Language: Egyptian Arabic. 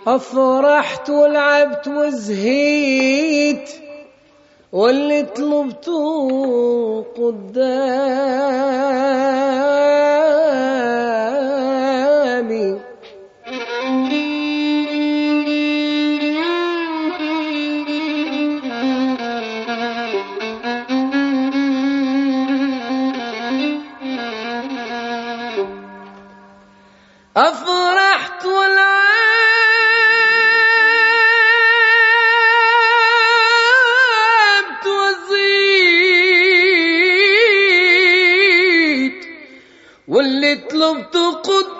أفرحت ولعبت وزهيت واللي طلبته قدامي أفرحت ولعبت وزيد واللي طلبته قد